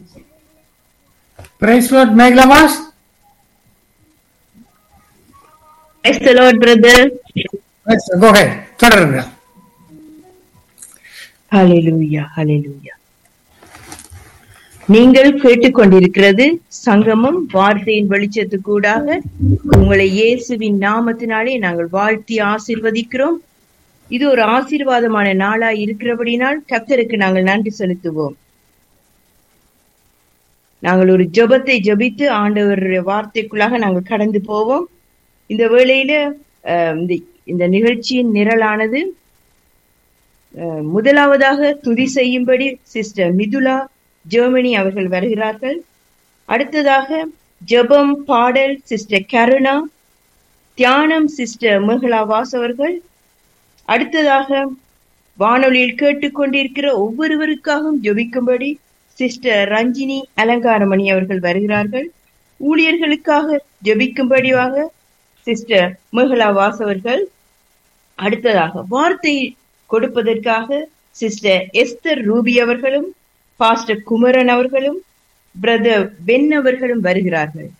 Price lord Megala Vas Praise the Lord, brother. Go ahead தொடருங்க Hallelujah, hallelujah. நீங்கள் கேட்டுக்கொண்டிருக்கிறது சங்கமம் வார்த்தையின் வெளிச்சத்துக்கூடாக உங்களை இயேசுவின் நாமத்தினாலே நாங்கள் வாழ்த்தி ஆசீர்வதிக்கிறோம் இது ஒரு ஆசீர்வாதமான நாளா இருக்கிறபடினால் கர்த்தருக்கு நாங்கள் நன்றி செலுத்துவோம் நாங்கள் ஒரு ஜெபத்தை ஜெபித்து ஆண்டவருடைய வார்த்தைக்குள்ளாக நாங்கள் கடந்து போவோம் இந்த வேளையில அஹ், இந்த- இந்த நிகழ்ச்சியின் நிரலானது அஹ், முதலாவதாக துதி செய்யும்படி சிஸ்டர் மிதுலா ஜெர்மனி அவர்கள் வருகிறார்கள் அடுத்ததாக ஜெபம் பாடல் சிஸ்டர் கருணா தியானம் சிஸ்டர் மேகலா வாஸ் அவர்கள் அடுத்ததாக வானொலியில் கேட்டுக்கொண்டிருக்கிற ஒவ்வொருவருக்காகவும் ஜெபிக்கும்படி சிஸ்டர் ரஞ்சினி அலங்காரமணி அவர்கள் வருகிறார்கள் ஊழியர்களுக்காக ஜெபிக்கும்படியாக சிஸ்டர் மேகலா வாஸ் அவர்கள் அடுத்ததாக வார்த்தை கொடுப்பதற்காக சிஸ்டர் எஸ்தர் ரூபி அவர்களும் பாஸ்டர் குமரன் அவர்களும் பிரதர் பென் அவர்களும் வருகிறார்கள்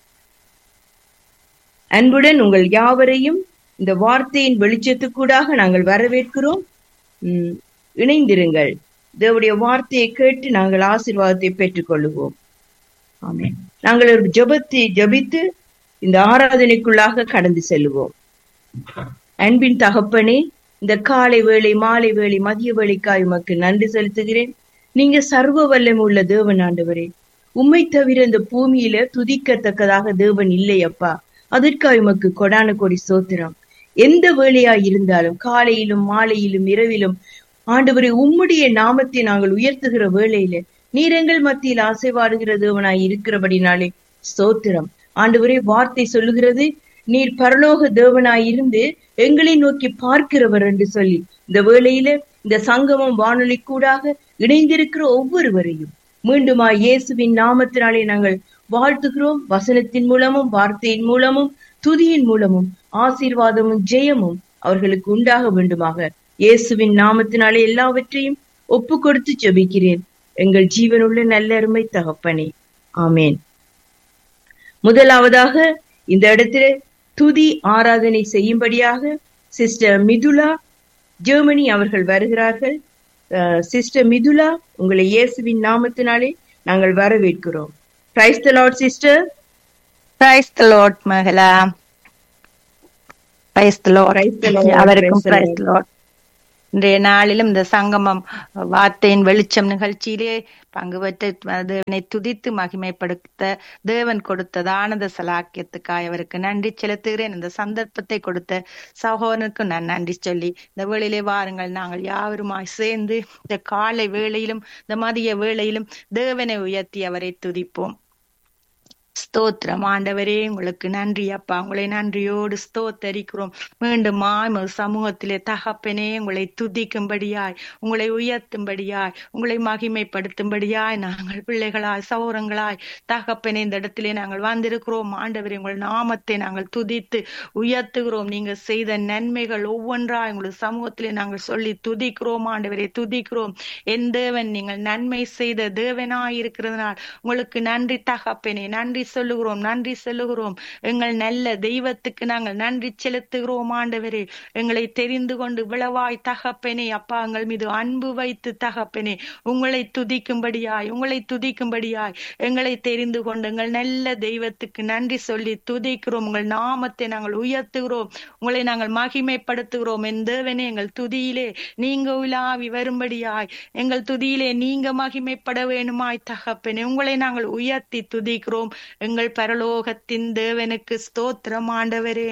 அன்புடன் உங்கள் யாவரையும் இந்த வார்த்தையின் வெளிச்சத்துக்கூடாக நாங்கள் வரவேற்கிறோம் உம், இணைந்திருங்கள் தேவனுடைய வார்த்தையை கேட்டு நாங்கள் ஆசீர்வாதத்தை பெற்றுக்கொள்ளுவோம் ஆமென் நாங்கள் ஒரு ஜெபத்தை ஜெபித்து இந்த ஆராதனைக்குள்ளாக கடந்து செல்லுவோம் அன்பின் தகப்பனே இந்த காலை வேளை மாலை வேளை மதிய வேளைக்காய் உமக்கு நன்றி செலுத்துகிறேன் நீங்க சர்வ வல்லமை உள்ள தேவன் ஆண்டவரே உம்மை தவிர இந்த பூமியில துதிக்கத்தக்கதாக தேவன் இல்லை அப்பா அதற்காக உமக்கு கொடான கொடி சோத்திரம் எந்த வேலையா இருந்தாலும் காலையிலும் மாலையிலும் இரவிலும் ஆண்டவரே உம்முடைய நாமத்தை நாங்கள் உயர்த்துகிற வேளையில நீர் எங்கள் மத்தியில் ஆசைவாடுகிற தேவனாய் இருக்கிறபடினாலே ஸ்தோத்திரம் ஆண்டவரே வார்த்தை சொல்லுகிறது நீர் பரலோக தேவனாய் இருந்து எங்களை நோக்கி பார்க்கிறவர் என்று சொல்லி இந்த வேளையில இந்த சங்கமம் வானொலி கூடாக இணைந்திருக்கிற ஒவ்வொருவரையும் மீண்டுமா இயேசுவின் நாமத்தினாலே நாங்கள் வாழ்த்துகிறோம் வசனத்தின் மூலமும் வார்த்தையின் மூலமும் துதியின் மூலமும் ஆசீர்வாதமும் ஜெயமும் அவர்களுக்கு உண்டாக வேண்டுமாக இயேசுவின் நாமத்தினாலே எல்லாவற்றையும் ஒப்பு கொடுத்து ஜெபிக்கிறேன் எங்கள் ஜீவனுள்ள நல்ல அருமை தகப்பனே ஆமேன் முதலாவதாக இந்த இடத்துல துதி ஆராதனை செய்யும்படியாக சிஸ்டர் மிதுலா ஜெர்மனி அவர்கள் வருகிறார்கள் சிஸ்டர் மிதுலா உங்களை இயேசுவின் நாமத்தினாலே நாங்கள் வரவேற்கிறோம் praise the lord sister praise the lord மகளா praise the lord Praise the Lord, அவருக்கும் praise the praise the lord இன்றைய நாளிலும் இந்த சங்கமம் வார்த்தையின் வெளிச்சம் நிகழ்ச்சியிலே பங்கு பெற்று தேவனை துதித்து மகிமைப்படுத்த தேவன் கொடுத்ததான இந்த சலாக்கியத்துக்காய் அவருக்கு நன்றி செலுத்துகிறேன் இந்த சந்தர்ப்பத்தை கொடுத்த சகோதரனுக்கு நான் நன்றி சொல்லி இந்த வேளையிலே வாருங்கள் நாங்கள் யாவருமாய் சேர்ந்து இந்த காலை வேளையிலும் இந்த மதிய வேளையிலும் தேவனை உயர்த்தி அவரை துதிப்போம் ஸ்தோத்திரம் ஆண்டவரே உங்களுக்கு நன்றி அப்பா உங்களை நன்றியோடு ஸ்தோத்தரிக்கிறோம் மீண்டும் மாய்ம சமூகத்திலே தகப்பனே உங்களை துதிக்கும்படியாய் உங்களை உயர்த்தும்படியாய் உங்களை மகிமைப்படுத்தும்படியாய் நாங்கள் பிள்ளைகளாய் சௌரங்களாய் தகப்பனே இந்த இடத்திலே நாங்கள் வந்திருக்கிறோம் ஆண்டவரே உங்கள் நாமத்தை நாங்கள் துதித்து உயர்த்துகிறோம் நீங்க செய்த நன்மைகள் ஒவ்வொன்றாய் உங்கள் சமூகத்திலே நாங்கள் சொல்லி துதிக்கிறோம் ஆண்டவரே துதிக்கிறோம் என் தேவன் நீங்கள் நன்மை செய்த தேவனாய் இருக்கிறதுனால் உங்களுக்கு நன்றி தகப்பனே நன்றி சொல்லுகிறோம் நன்றி சொல்லுகிறோம் எங்கள் நல்ல தெய்வத்துக்கு நாங்கள் நன்றி செலுத்துகிறோம் ஆண்டவரே எங்களை தெரிந்து கொண்டு விளவாய் தகப்பனே அப்பா எங்கள் மீது அன்பு வைத்து தகப்பனே உங்களை துதிக்கும்படியாய் உங்களை துதிக்கும்படியாய் எங்களை தெரிந்து கொண்டு எங்கள் நல்ல தெய்வத்துக்கு நன்றி சொல்லி துதிக்கிறோம் உங்கள் நாமத்தை நாங்கள் உயர்த்துகிறோம் உங்களை நாங்கள் மகிமைப்படுத்துகிறோம் என் தேவனே எங்கள் துதியிலே நீங்க உலாவி வரும்படியாய் எங்கள் துதியிலே நீங்க மகிமைப்பட வேணுமாய் தகப்பனே உங்களை நாங்கள் உயர்த்தி துதிக்கிறோம் எங்கள் பரலோகத்தின் தேவனுக்கு ஸ்தோத்திரம் ஆண்டவரே